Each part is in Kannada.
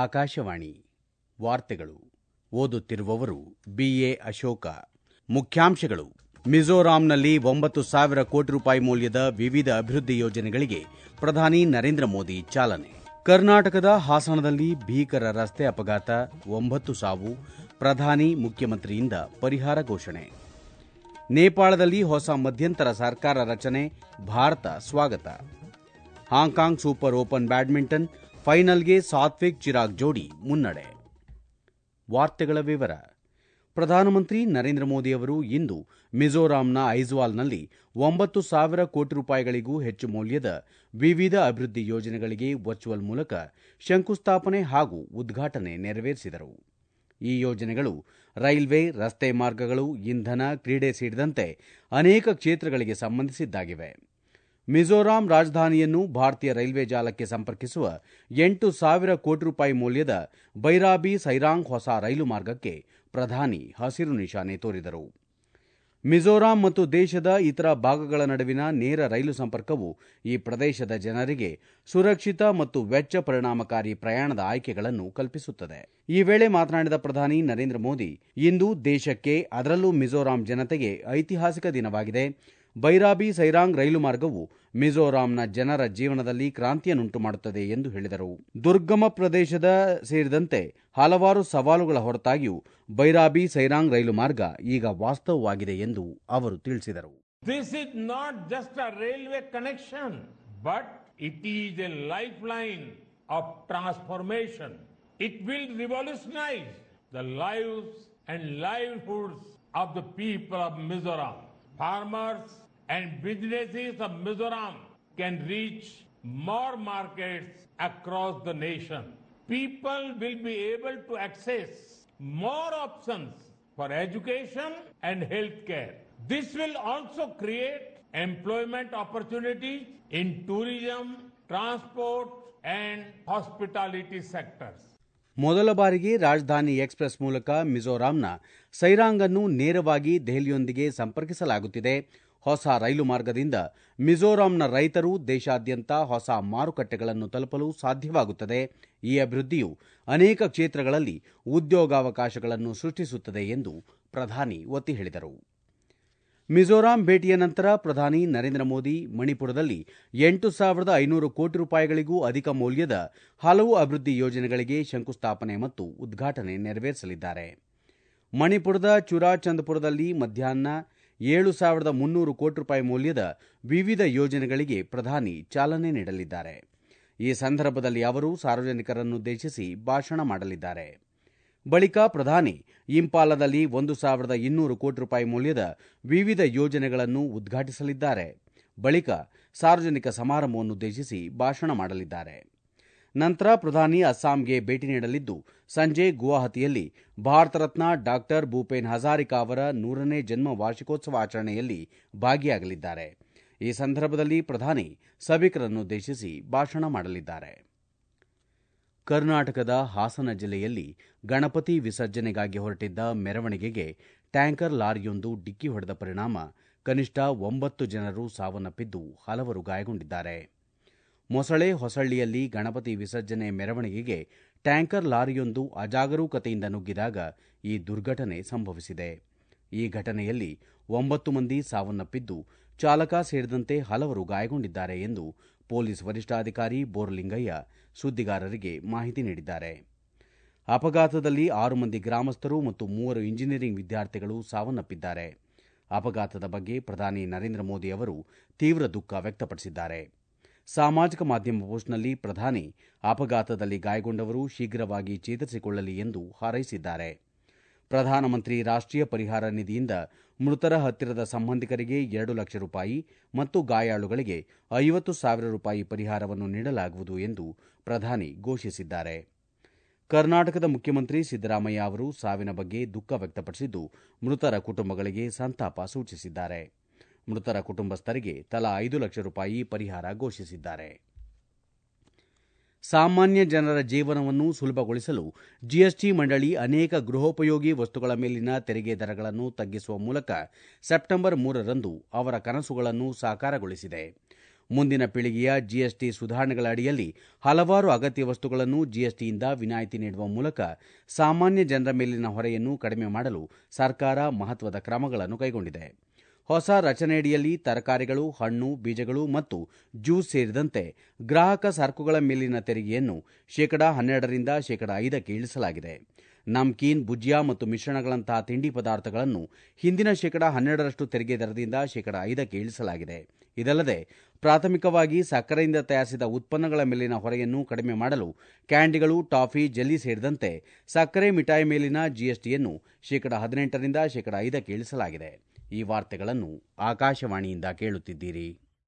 ಆಕಾಶವಾಣಿ ವಾರ್ತೆಗಳು ಓದುತ್ತಿರುವವರು ಬಿಎ ಅಶೋಕ ಮುಖ್ಯಾಂಶಗಳು ಮಿಜೋರಾಂನಲ್ಲಿ ಒಂಬತ್ತು ಸಾವಿರ ಕೋಟಿ ರೂಪಾಯಿ ಮೌಲ್ಯದ ವಿವಿಧ ಅಭಿವೃದ್ಧಿ ಯೋಜನೆಗಳಿಗೆ ಪ್ರಧಾನಿ ನರೇಂದ್ರ ಮೋದಿ ಚಾಲನೆ ಕರ್ನಾಟಕದ ಹಾಸನದಲ್ಲಿ ಭೀಕರ ರಸ್ತೆ ಅಪಘಾತ ಒಂಬತ್ತು ಸಾವು ಪ್ರಧಾನಿ ಮುಖ್ಯಮಂತ್ರಿಯಿಂದ ಪರಿಹಾರ ಘೋಷಣೆ ನೇಪಾಳದಲ್ಲಿ ಹೊಸ ಮಧ್ಯಂತರ ಸರ್ಕಾರ ರಚನೆ ಭಾರತ ಸ್ವಾಗತ ಹಾಂಕಾಂಗ್ ಸೂಪರ್ ಓಪನ್ ಬ್ಯಾಡ್ಮಿಂಟನ್ ಫೈನಲ್ಗೆ ಸಾತ್ವಿಕ್ ಚಿರಾಗ್ ಜೋಡಿ ಮುನ್ನಡೆ ವಾರ್ತೆಗಳ ವಿವರ ಪ್ರಧಾನಮಂತ್ರಿ ನರೇಂದ್ರ ಮೋದಿ ಅವರು ಇಂದು ಮಿಜೋರಾಂನ ಐಜ್ವಾಲ್ನಲ್ಲಿ ಒಂಬತ್ತು ಸಾವಿರ ಕೋಟಿ ರೂಪಾಯಿಗಳಿಗೂ ಹೆಚ್ಚು ಮೌಲ್ಯದ ವಿವಿಧ ಅಭಿವೃದ್ಧಿ ಯೋಜನೆಗಳಿಗೆ ವರ್ಚುವಲ್ ಮೂಲಕ ಶಂಕುಸ್ಥಾಪನೆ ಹಾಗೂ ಉದ್ಘಾಟನೆ ನೆರವೇರಿಸಿದರು ಈ ಯೋಜನೆಗಳು ರೈಲ್ವೆ ರಸ್ತೆ ಮಾರ್ಗಗಳು ಇಂಧನ ಕ್ರೀಡೆ ಸೇರಿದಂತೆ ಅನೇಕ ಕ್ಷೇತ್ರಗಳಿಗೆ ಸಂಬಂಧಿಸಿದ್ದಾಗಿವೆ ಮಿಜೋರಾಂ ರಾಜಧಾನಿಯನ್ನು ಭಾರತೀಯ ರೈಲ್ವೆ ಜಾಲಕ್ಕೆ ಸಂಪರ್ಕಿಸುವ ಎಂಟು ಸಾವಿರ ಕೋಟಿ ರೂಪಾಯಿ ಮೌಲ್ಯದ ಬೈರಾಬಿ ಸೈರಾಂಗ್ ಹೊಸ ರೈಲು ಮಾರ್ಗಕ್ಕೆ ಪ್ರಧಾನಿ ಹಸಿರು ನಿಶಾನೆ ತೋರಿದರು ಮಿಜೋರಾಂ ಮತ್ತು ದೇಶದ ಇತರ ಭಾಗಗಳ ನಡುವಿನ ನೇರ ರೈಲು ಸಂಪರ್ಕವು ಈ ಪ್ರದೇಶದ ಜನರಿಗೆ ಸುರಕ್ಷಿತ ಮತ್ತು ವೆಚ್ಚ ಪರಿಣಾಮಕಾರಿ ಪ್ರಯಾಣದ ಆಯ್ಕೆಗಳನ್ನು ಕಲ್ಪಿಸುತ್ತದೆ ಈ ವೇಳೆ ಮಾತನಾಡಿದ ಪ್ರಧಾನಿ ನರೇಂದ್ರ ಮೋದಿ ಇಂದು ದೇಶಕ್ಕೆ ಅದರಲ್ಲೂ ಮಿಜೋರಾಂ ಜನತೆಗೆ ಐತಿಹಾಸಿಕ ದಿನವಾಗಿದೆ ಬೈರಾಬಿ ಸೈರಾಂಗ್ ರೈಲು ಮಾರ್ಗವು ಮಿಜೋರಾಂನ ಜನರ ಜೀವನದಲ್ಲಿ ಕ್ರಾಂತಿಯನ್ನುಂಟು ಮಾಡುತ್ತದೆ ಎಂದು ಹೇಳಿದರು ದುರ್ಗಮ ಪ್ರದೇಶದ ಸೇರಿದಂತೆ ಹಲವಾರು ಸವಾಲುಗಳ ಹೊರತಾಗಿಯೂ ಬೈರಾಬಿ ಸೈರಾಂಗ್ ರೈಲು ಮಾರ್ಗ ಈಗ ವಾಸ್ತವವಾಗಿದೆ ಎಂದು ಅವರು ತಿಳಿಸಿದರು This is not just a railway connection, but it is a lifeline of transformation. It will revolutionize the lives and livelihoods of the people of Mizoram. Farmers and businesses of Mizoram can reach more markets across the nation. People will be able to access more options for education and healthcare. This will also create employment opportunities in tourism, transport, and hospitality sectors. ಮೊದಲ ಬಾರಿಗೆ ರಾಜಧಾನಿ ಎಕ್ಸ್ಪ್ರೆಸ್ ಮೂಲಕ ಮಿಜೋರಾಂನ ಸೈರಾಂಗ್ ಅನ್ನು ನೇರವಾಗಿ ದೆಹಲಿಯೊಂದಿಗೆ ಸಂಪರ್ಕಿಸಲಾಗುತ್ತಿದೆ ಹೊಸ ರೈಲು ಮಾರ್ಗದಿಂದ ಮಿಜೋರಾಂನ ರೈತರು ದೇಶಾದ್ಯಂತ ಹೊಸ ಮಾರುಕಟ್ಟೆಗಳನ್ನು ತಲುಪಲು ಸಾಧ್ಯವಾಗುತ್ತದೆ ಈ ಅಭಿವೃದ್ಧಿಯು ಅನೇಕ ಕ್ಷೇತ್ರಗಳಲ್ಲಿ ಉದ್ಯೋಗಾವಕಾಶಗಳನ್ನು ಸೃಷ್ಟಿಸುತ್ತದೆ ಎಂದು ಪ್ರಧಾನಿ ಒತ್ತಿ ಹೇಳಿದರು ಮಿಜೋರಾಂ ಭೇಟಿಯ ನಂತರ ಪ್ರಧಾನಿ ನರೇಂದ್ರ ಮೋದಿ ಮಣಿಪುರದಲ್ಲಿ ಎಂಟು ಸಾವಿರದ ಐನೂರು ಕೋಟಿ ರೂಪಾಯಿಗಳಿಗೂ ಅಧಿಕ ಮೌಲ್ಯದ ಹಲವು ಅಭಿವೃದ್ಧಿ ಯೋಜನೆಗಳಿಗೆ ಶಂಕುಸ್ಥಾಪನೆ ಮತ್ತು ಉದ್ಘಾಟನೆ ನೆರವೇರಿಸಲಿದ್ದಾರೆ ಮಣಿಪುರದ ಚುರಾಚಂದಪುರದಲ್ಲಿ ಮಧ್ಯಾಹ್ನ ಏಳು ಸಾವಿರದ ಮುನ್ನೂರು ಕೋಟಿ ರೂಪಾಯಿ ಮೌಲ್ಯದ ವಿವಿಧ ಯೋಜನೆಗಳಿಗೆ ಪ್ರಧಾನಿ ಚಾಲನೆ ನೀಡಲಿದ್ದಾರೆ ಈ ಸಂದರ್ಭದಲ್ಲಿ ಅವರು ಸಾರ್ವಜನಿಕರನ್ನುದ್ದೇಶಿಸಿ ಭಾಷಣ ಮಾಡಲಿದ್ದಾರೆ ಬಳಿಕ ಪ್ರಧಾನಿ ಇಂಪಾಲದಲ್ಲಿ ಒಂದು ಸಾವಿರದ ಇನ್ನೂರು ಕೋಟಿ ರೂಪಾಯಿ ಮೌಲ್ಯದ ವಿವಿಧ ಯೋಜನೆಗಳನ್ನು ಉದ್ಘಾಟಿಸಲಿದ್ದಾರೆ ಬಳಿಕ ಸಾರ್ವಜನಿಕ ಸಮಾರಂಭವನ್ನುದ್ದೇಶಿಸಿ ಭಾಷಣ ಮಾಡಲಿದ್ದಾರೆ ನಂತರ ಪ್ರಧಾನಿ ಅಸ್ಸಾಂಗೆ ಭೇಟಿ ನೀಡಲಿದ್ದು ಸಂಜೆ ಗುವಾಹತಿಯಲ್ಲಿ ಭಾರತ ರತ್ನ ಡಾಕ್ಟರ್ ಭೂಪೇನ್ ಹಜಾರಿಕಾ ಅವರ ನೂರನೇ ಜನ್ಮ ವಾರ್ಷಿಕೋತ್ಸವ ಆಚರಣೆಯಲ್ಲಿ ಭಾಗಿಯಾಗಲಿದ್ದಾರೆ ಈ ಸಂದರ್ಭದಲ್ಲಿ ಪ್ರಧಾನಿ ಸಭಿಕರನ್ನುದ್ದೇಶಿಸಿ ಭಾಷಣ ಮಾಡಲಿದ್ದಾರೆ ಕರ್ನಾಟಕದ ಹಾಸನ ಜಿಲ್ಲೆಯಲ್ಲಿ ಗಣಪತಿ ವಿಸರ್ಜನೆಗಾಗಿ ಹೊರಟಿದ್ದ ಮೆರವಣಿಗೆಗೆ ಟ್ಯಾಂಕರ್ ಲಾರಿಯೊಂದು ಡಿಕ್ಕಿ ಹೊಡೆದ ಪರಿಣಾಮ ಕನಿಷ್ಠ ಒಂಬತ್ತು ಜನರು ಸಾವನ್ನಪ್ಪಿದ್ದು ಹಲವರು ಗಾಯಗೊಂಡಿದ್ದಾರೆ ಮೊಸಳೆ ಹೊಸಳ್ಳಿಯಲ್ಲಿ ಗಣಪತಿ ವಿಸರ್ಜನೆ ಮೆರವಣಿಗೆಗೆ ಟ್ಯಾಂಕರ್ ಲಾರಿಯೊಂದು ಅಜಾಗರೂಕತೆಯಿಂದ ನುಗ್ಗಿದಾಗ ಈ ದುರ್ಘಟನೆ ಸಂಭವಿಸಿದೆ ಈ ಘಟನೆಯಲ್ಲಿ ಒಂಬತ್ತು ಮಂದಿ ಸಾವನ್ನಪ್ಪಿದ್ದು ಚಾಲಕ ಸೇರಿದಂತೆ ಹಲವರು ಗಾಯಗೊಂಡಿದ್ದಾರೆ ಎಂದು ಪೊಲೀಸ್ ವರಿಷ್ಠಾಧಿಕಾರಿ ಬೋರಲಿಂಗಯ್ಯ ಸುದ್ದಿಗಾರರಿಗೆ ಮಾಹಿತಿ ನೀಡಿದ್ದಾರೆ ಅಪಘಾತದಲ್ಲಿ ಆರು ಮಂದಿ ಗ್ರಾಮಸ್ಥರು ಮತ್ತು ಮೂವರು ಇಂಜಿನಿಯರಿಂಗ್ ವಿದ್ಯಾರ್ಥಿಗಳು ಸಾವನ್ನಪ್ಪಿದ್ದಾರೆ ಅಪಘಾತದ ಬಗ್ಗೆ ಪ್ರಧಾನಿ ನರೇಂದ್ರ ಮೋದಿ ಅವರು ತೀವ್ರ ದುಃಖ ವ್ಯಕ್ತಪಡಿಸಿದ್ದಾರೆ ಸಾಮಾಜಿಕ ಮಾಧ್ಯಮ ಪೋಸ್ಟ್ನಲ್ಲಿ ಪ್ರಧಾನಿ ಅಪಘಾತದಲ್ಲಿ ಗಾಯಗೊಂಡವರು ಶೀಘ್ರವಾಗಿ ಚೇತರಿಸಿಕೊಳ್ಳಲಿ ಎಂದು ಹಾರೈಸಿದ್ದಾರೆ ಪ್ರಧಾನಮಂತ್ರಿ ರಾಷ್ಟೀಯ ಪರಿಹಾರ ನಿಧಿಯಿಂದ ಮೃತರ ಹತ್ತಿರದ ಸಂಬಂಧಿಕರಿಗೆ ಎರಡು ಲಕ್ಷ ರೂಪಾಯಿ ಮತ್ತು ಗಾಯಾಳುಗಳಿಗೆ ಐವತ್ತು ಸಾವಿರ ರೂಪಾಯಿ ಪರಿಹಾರವನ್ನು ನೀಡಲಾಗುವುದು ಎಂದು ಪ್ರಧಾನಿ ಘೋಷಿಸಿದ್ದಾರೆ ಕರ್ನಾಟಕದ ಮುಖ್ಯಮಂತ್ರಿ ಸಿದ್ದರಾಮಯ್ಯ ಅವರು ಸಾವಿನ ಬಗ್ಗೆ ದುಃಖ ವ್ಯಕ್ತಪಡಿಸಿದ್ದು ಮೃತರ ಕುಟುಂಬಗಳಿಗೆ ಸಂತಾಪ ಸೂಚಿಸಿದ್ದಾರೆ ಮೃತರ ಕುಟುಂಬಸ್ಥರಿಗೆ ತಲಾ ಐದು ಲಕ್ಷ ರೂಪಾಯಿ ಪರಿಹಾರ ಘೋಷಿಸಿದ್ದಾರೆ ಸಾಮಾನ್ಯ ಜನರ ಜೀವನವನ್ನು ಸುಲಭಗೊಳಿಸಲು ಜಿಎಸ್ಟಿ ಮಂಡಳಿ ಅನೇಕ ಗೃಹೋಪಯೋಗಿ ವಸ್ತುಗಳ ಮೇಲಿನ ತೆರಿಗೆ ದರಗಳನ್ನು ತಗ್ಗಿಸುವ ಮೂಲಕ ಸೆಪ್ಟೆಂಬರ್ ಮೂರರಂದು ಅವರ ಕನಸುಗಳನ್ನು ಸಾಕಾರಗೊಳಿಸಿದೆ ಮುಂದಿನ ಪೀಳಿಗೆಯ ಜಿಎಸ್ಟಿ ಸುಧಾರಣೆಗಳ ಅಡಿಯಲ್ಲಿ ಹಲವಾರು ಅಗತ್ಯ ವಸ್ತುಗಳನ್ನು ಜಿಎಸ್ಟಿಯಿಂದ ವಿನಾಯಿತಿ ನೀಡುವ ಮೂಲಕ ಸಾಮಾನ್ಯ ಜನರ ಮೇಲಿನ ಹೊರೆಯನ್ನು ಕಡಿಮೆ ಮಾಡಲು ಸರ್ಕಾರ ಮಹತ್ವದ ಕ್ರಮಗಳನ್ನು ಕೈಗೊಂಡಿದೆ ಹೊಸ ರಚನೆಯಡಿಯಲ್ಲಿ ತರಕಾರಿಗಳು ಹಣ್ಣು ಬೀಜಗಳು ಮತ್ತು ಜ್ಯೂಸ್ ಸೇರಿದಂತೆ ಗ್ರಾಹಕ ಸರಕುಗಳ ಮೇಲಿನ ತೆರಿಗೆಯನ್ನು ಶೇಕಡಾ ಹನ್ನೆರಡರಿಂದ ಶೇಕಡಾ ಐದಕ್ಕೆ ಇಳಿಸಲಾಗಿದೆ ನಮ್ಕೀನ್ ಭುಜಿಯಾ ಮತ್ತು ಮಿಶ್ರಣಗಳಂತಹ ತಿಂಡಿ ಪದಾರ್ಥಗಳನ್ನು ಹಿಂದಿನ ಶೇಕಡಾ ಹನ್ನೆರಡರಷ್ಟು ತೆರಿಗೆ ದರದಿಂದ ಶೇಕಡಾ ಐದಕ್ಕೆ ಇಳಿಸಲಾಗಿದೆ ಇದಲ್ಲದೆ ಪ್ರಾಥಮಿಕವಾಗಿ ಸಕ್ಕರೆಯಿಂದ ತಯಾರಿಸಿದ ಉತ್ಪನ್ನಗಳ ಮೇಲಿನ ಹೊರೆಯನ್ನು ಕಡಿಮೆ ಮಾಡಲು ಕ್ಯಾಂಡಿಗಳು ಟಾಫಿ ಜೆಲ್ಲಿ ಸೇರಿದಂತೆ ಸಕ್ಕರೆ ಮಿಠಾಯಿ ಮೇಲಿನ ಜಿಎಸ್ಟಿಯನ್ನು ಶೇಕಡಾ ಹದಿನೆಂಟರಿಂದ ಶೇಕಡಾ ಐದಕ್ಕೆ ಇಳಿಸಲಾಗಿದೆ ಈ ವಾರ್ತೆಗಳನ್ನು ಆಕಾಶವಾಣಿಯಿಂದ ಕೇಳುತ್ತಿದ್ದೀರಿ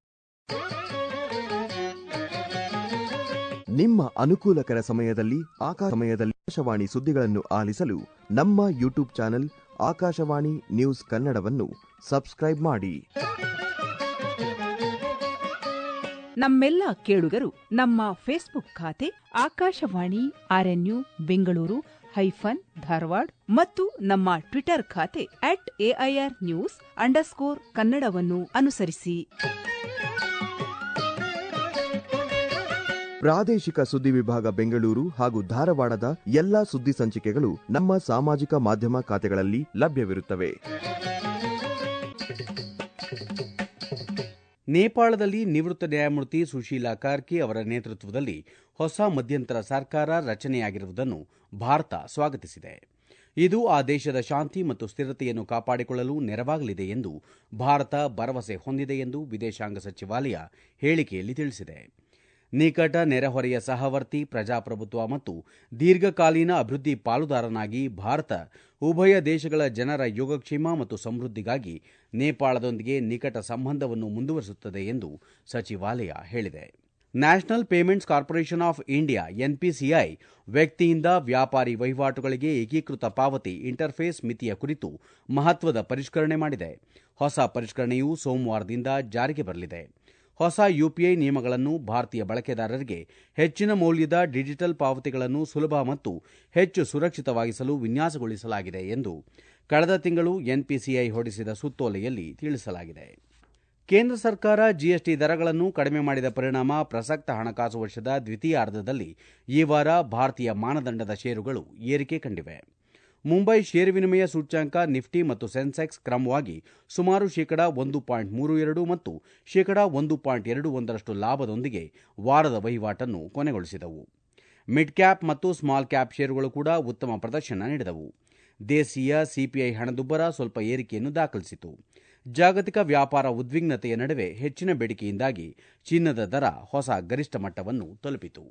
ನಿಮ್ಮ ಅನುಕೂಲಕರ ಸಮಯದಲ್ಲಿ ಆಕಾ ಸಮಯದಲ್ಲಿ ಆಕಾಶವಾಣಿ ಸುದ್ದಿಗಳನ್ನು ಆಲಿಸಲು ನಮ್ಮ ಯೂಟ್ಯೂಬ್ ಚಾನೆಲ್ ಆಕಾಶವಾಣಿ ನ್ಯೂಸ್ ಕನ್ನಡವನ್ನು ಸಬ್ಸ್ಕ್ರೈಬ್ ಮಾಡಿ ನಮ್ಮೆಲ್ಲ ಕೇಳುಗರು ನಮ್ಮ ಫೇಸ್ಬುಕ್ ಖಾತೆ ಆಕಾಶವಾಣಿ ಆರ್ಎನ್ಯು ಬೆಂಗಳೂರು ಹೈಫನ್ ಧಾರವಾಡ ಮತ್ತು ನಮ್ಮ ಟ್ವಿಟರ್ ಖಾತೆ ಅಟ್ ಎಐಆರ್ ನ್ಯೂಸ್ ಅಂಡರ್ಸ್ಕೋರ್ ಕನ್ನಡವನ್ನು ಅನುಸರಿಸಿ ಪ್ರಾದೇಶಿಕ ಸುದ್ದಿ ವಿಭಾಗ ಬೆಂಗಳೂರು ಹಾಗೂ ಧಾರವಾಡದ ಎಲ್ಲಾ ಸುದ್ದಿ ಸಂಚಿಕೆಗಳು ನಮ್ಮ ಸಾಮಾಜಿಕ ಮಾಧ್ಯಮ ಖಾತೆಗಳಲ್ಲಿ ಲಭ್ಯವಿರುತ್ತವೆ ನೇಪಾಳದಲ್ಲಿ ನಿವೃತ್ತ ನ್ಯಾಯಮೂರ್ತಿ ಸುಶೀಲಾ ಕಾರ್ಕಿ ಅವರ ನೇತೃತ್ವದಲ್ಲಿ ಹೊಸ ಮಧ್ಯಂತರ ಸರ್ಕಾರ ರಚನೆಯಾಗಿರುವುದನ್ನು ಭಾರತ ಸ್ವಾಗತಿಸಿದೆ ಇದು ಆ ದೇಶದ ಶಾಂತಿ ಮತ್ತು ಸ್ಥಿರತೆಯನ್ನು ಕಾಪಾಡಿಕೊಳ್ಳಲು ನೆರವಾಗಲಿದೆ ಎಂದು ಭಾರತ ಭರವಸೆ ಹೊಂದಿದೆ ಎಂದು ವಿದೇಶಾಂಗ ಸಚಿವಾಲಯ ಹೇಳಿಕೆಯಲ್ಲಿ ತಿಳಿಸಿದೆ ನಿಕಟ ನೆರೆಹೊರೆಯ ಸಹವರ್ತಿ ಪ್ರಜಾಪ್ರಭುತ್ವ ಮತ್ತು ದೀರ್ಘಕಾಲೀನ ಅಭಿವೃದ್ಧಿ ಪಾಲುದಾರನಾಗಿ ಭಾರತ ಉಭಯ ದೇಶಗಳ ಜನರ ಯೋಗಕ್ಷೇಮ ಮತ್ತು ಸಮೃದ್ಧಿಗಾಗಿ ನೇಪಾಳದೊಂದಿಗೆ ನಿಕಟ ಸಂಬಂಧವನ್ನು ಮುಂದುವರಿಸುತ್ತದೆ ಎಂದು ಸಚಿವಾಲಯ ಹೇಳಿದೆ national payments corporation of India NPCI ವ್ಯಕ್ತಿಯಿಂದ ವ್ಯಾಪಾರಿ ವಹಿವಾಟುಗಳಿಗೆ ಏಕೀಕೃತ ಪಾವತಿ ಇಂಟರ್ಫೇಸ್ ಮಿತಿಯ ಕುರಿತು ಮಹತ್ವದ ಪರಿಷ್ಕರಣೆ ಮಾಡಿದೆ ಹೊಸ ಪರಿಷ್ಕರಣೆಯು ಸೋಮವಾರದಿಂದ ಜಾರಿಗೆ ಬರಲಿದೆ ಹೊಸ ಯುಪಿಐ ನಿಯಮಗಳನ್ನು ಭಾರತೀಯ ಬಳಕೆದಾರರಿಗೆ ಹೆಚ್ಚಿನ ಮೌಲ್ಯದ ಡಿಜಿಟಲ್ ಪಾವತಿಗಳನ್ನು ಸುಲಭ ಮತ್ತು ಹೆಚ್ಚು ಸುರಕ್ಷಿತವಾಗಿಸಲು ವಿನ್ಯಾಸಗೊಳಿಸಲಾಗಿದೆ ಎಂದು ಕಳೆದ ತಿಂಗಳು ಎನ್ಪಿಸಿಐ ಹೊರಡಿಸಿದ ಸುತ್ತೋಲೆಯಲ್ಲಿ ತಿಳಿಸಲಾಗಿದೆ ಕೇಂದ್ರ ಸರ್ಕಾರ ಜಿಎಸ್ಟಿ ದರಗಳನ್ನು ಕಡಿಮೆ ಮಾಡಿದ ಪರಿಣಾಮ ಪ್ರಸಕ್ತ ಹಣಕಾಸು ವರ್ಷದ ದ್ವಿತೀಯಾರ್ಧದಲ್ಲಿ ಈ ವಾರ ಭಾರತೀಯ ಮಾನದಂಡದ ಷೇರುಗಳು ಏರಿಕೆ ಕಂಡಿವೆ ಮುಂಬೈ ಷೇರು ವಿನಿಮಯ ಸೂಚ್ಯಂಕ ನಿಫ್ಟಿ ಮತ್ತು ಸೆನ್ಸೆಕ್ಸ್ ಕ್ರಮವಾಗಿ ಸುಮಾರು ಶೇಕಡಾ ಒಂದು ಪಾಯಿಂಟ್ ಮೂರು ಎರಡು ಮತ್ತು ಶೇಕಡಾ ಒಂದು ಪಾಯಿಂಟ್ ಎರಡು ಒಂದರಷ್ಟು ಲಾಭದೊಂದಿಗೆ ವಾರದ ವಹಿವಾಟನ್ನು ಕೊನೆಗೊಳಿಸಿದವು ಮಿಡ್ ಕ್ಯಾಪ್ ಮತ್ತು ಸ್ಮಾಲ್ ಕ್ಯಾಪ್ ಷೇರುಗಳು ಕೂಡ ಉತ್ತಮ ಪ್ರದರ್ಶನ ನೀಡಿದವು ದೇಶೀಯ ಸಿಪಿಐ ಹಣದುಬ್ಬರ ಸ್ವಲ್ಪ ಏರಿಕೆಯನ್ನು ದಾಖಲಿಸಿತು ಜಾಗತಿಕ ವ್ಯಾಪಾರ ಉದ್ವಿಗ್ನತೆಯ ನಡುವೆ ಹೆಚ್ಚಿನ ಬೇಡಿಕೆಯಿಂದಾಗಿ ಚಿನ್ನದ ದರ ಹೊಸ ಗರಿಷ್ಠ ಮಟ್ಟವನ್ನು ತಲುಪಿತು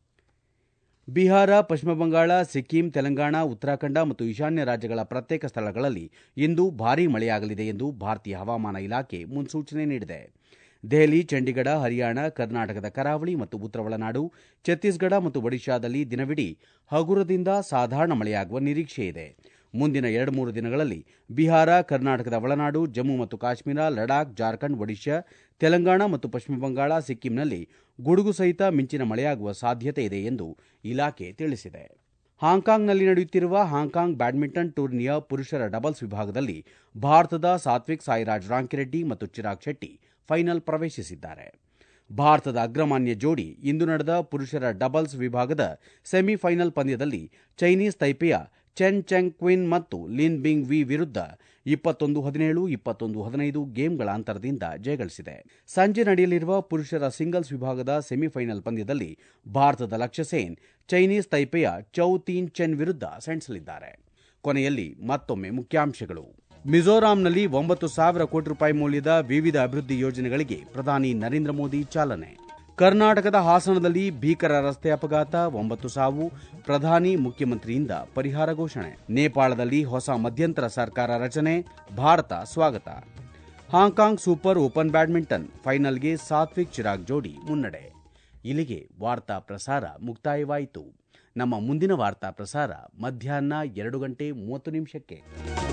ಬಿಹಾರ ಪಶ್ಚಿಮ ಬಂಗಾಳ ಸಿಕ್ಕಿಂ ತೆಲಂಗಾಣ ಉತ್ತರಾಖಂಡ ಮತ್ತು ಈಶಾನ್ಯ ರಾಜ್ಯಗಳ ಪ್ರತ್ಯೇಕ ಸ್ಥಳಗಳಲ್ಲಿ ಇಂದು ಭಾರೀ ಮಳೆಯಾಗಲಿದೆ ಎಂದು ಭಾರತೀಯ ಹವಾಮಾನ ಇಲಾಖೆ ಮುನ್ಸೂಚನೆ ನೀಡಿದೆ ದೆಹಲಿ ಚಂಡೀಗಢ ಹರಿಯಾಣ ಕರ್ನಾಟಕದ ಕರಾವಳಿ ಮತ್ತು ಉತ್ತರ ಒಳನಾಡು ಛತ್ತೀಸ್ಗಢ ಮತ್ತು ಒಡಿಶಾದಲ್ಲಿ ದಿನವಿಡೀ ಹಗುರದಿಂದ ಸಾಧಾರಣ ಮಳೆಯಾಗುವ ನಿರೀಕ್ಷೆಯಿದೆ ಮುಂದಿನ ಎರಡು ಮೂರು ದಿನಗಳಲ್ಲಿ ಬಿಹಾರ ಕರ್ನಾಟಕದ ಒಳನಾಡು ಜಮ್ಮು ಮತ್ತು ಕಾಶ್ಮೀರ ಲಡಾಖ್ ಜಾರ್ಖಂಡ್ ಒಡಿಶಾ ತೆಲಂಗಾಣ ಮತ್ತು ಪಶ್ಚಿಮ ಬಂಗಾಳ ಸಿಕ್ಕಿಂನಲ್ಲಿ ಗುಡುಗು ಸಹಿತ ಮಿಂಚಿನ ಮಳೆಯಾಗುವ ಸಾಧ್ಯತೆ ಇದೆ ಎಂದು ಇಲಾಖೆ ತಿಳಿಸಿದೆ ಹಾಂಕಾಂಗ್ನಲ್ಲಿ ನಡೆಯುತ್ತಿರುವ ಹಾಂಕಾಂಗ್ ಬ್ಯಾಡ್ಮಿಂಟನ್ ಟೂರ್ನಿಯ ಪುರುಷರ ಡಬಲ್ಸ್ ವಿಭಾಗದಲ್ಲಿ ಭಾರತದ ಸಾತ್ವಿಕ್ ಸಾಯಿರಾಜ್ ರಾಂಕಿರೆಡ್ಡಿ ಮತ್ತು ಚಿರಾಗ್ ಶೆಟ್ಟಿ ಫೈನಲ್ ಪ್ರವೇಶಿಸಿದ್ದಾರೆ ಭಾರತದ ಅಗ್ರಮಾನ್ಯ ಜೋಡಿ ಇಂದು ನಡೆದ ಪುರುಷರ ಡಬಲ್ಸ್ ವಿಭಾಗದ ಸೆಮಿಫೈನಲ್ ಪಂದ್ಯದಲ್ಲಿ ಚೈನೀಸ್ ತೈಪೆಯ ಚೆನ್ ಚೆಂಗ್ ಕ್ವಿನ್ ಮತ್ತು ಲಿನ್ ಬಿಂಗ್ ವಿ ವಿರುದ್ಧ ಇಪ್ಪತ್ತೊಂದು ಹದಿನೇಳು ಇಪ್ಪತ್ತೊಂದು ಹದಿನೈದು ಗೇಮ್ಗಳ ಅಂತರದಿಂದ ಜಯಗಳಿಸಿದೆ ಸಂಜೆ ನಡೆಯಲಿರುವ ಪುರುಷರ ಸಿಂಗಲ್ಸ್ ವಿಭಾಗದ ಸೆಮಿಫೈನಲ್ ಪಂದ್ಯದಲ್ಲಿ ಭಾರತದ ಲಕ್ಷ್ಯ ಸೇನ್ ಚೈನೀಸ್ ತೈಪೆಯ ಚೌ ತೀನ್ ಚೆನ್ ವಿರುದ್ಧ ಸೆಣಸಲಿದ್ದಾರೆ ಕೊನೆಯಲ್ಲಿ ಮತ್ತೊಮ್ಮೆ ಮುಖ್ಯಾಂಶಗಳು ಮಿಜೋರಾಂನಲ್ಲಿ ಒಂಬತ್ತು ಸಾವಿರ ಕೋಟಿ ರೂಪಾಯಿ ಮೌಲ್ಯದ ವಿವಿಧ ಅಭಿವೃದ್ಧಿ ಯೋಜನೆಗಳಿಗೆ ಪ್ರಧಾನಿ ನರೇಂದ್ರ ಮೋದಿ ಚಾಲನೆ ಕರ್ನಾಟಕದ ಹಾಸನದಲ್ಲಿ ಭೀಕರ ರಸ್ತೆ ಅಪಘಾತ ಒಂಬತ್ತು ಸಾವು ಪ್ರಧಾನಿ ಮುಖ್ಯಮಂತ್ರಿಯಿಂದ ಪರಿಹಾರ ಘೋಷಣೆ ನೇಪಾಳದಲ್ಲಿ ಹೊಸ ಮಧ್ಯಂತರ ಸರ್ಕಾರ ರಚನೆ ಭಾರತ ಸ್ವಾಗತ ಹಾಂಕಾಂಗ್ ಸೂಪರ್ ಓಪನ್ ಬ್ಯಾಡ್ಮಿಂಟನ್ ಫೈನಲ್ಗೆ ಸಾತ್ವಿಕ್ ಚಿರಾಗ್ ಜೋಡಿ ಮುನ್ನಡೆ ಇಲ್ಲಿಗೆ ವಾರ್ತಾ ಪ್ರಸಾರ ಮುಕ್ತಾಯವಾಯಿತು ನಮ್ಮ ಮುಂದಿನ ವಾರ್ತಾ ಪ್ರಸಾರ ಮಧ್ಯಾಹ್ನ ಎರಡು ಗಂಟೆ ಮೂವತ್ತು ನಿಮಿಷಕ್ಕೆ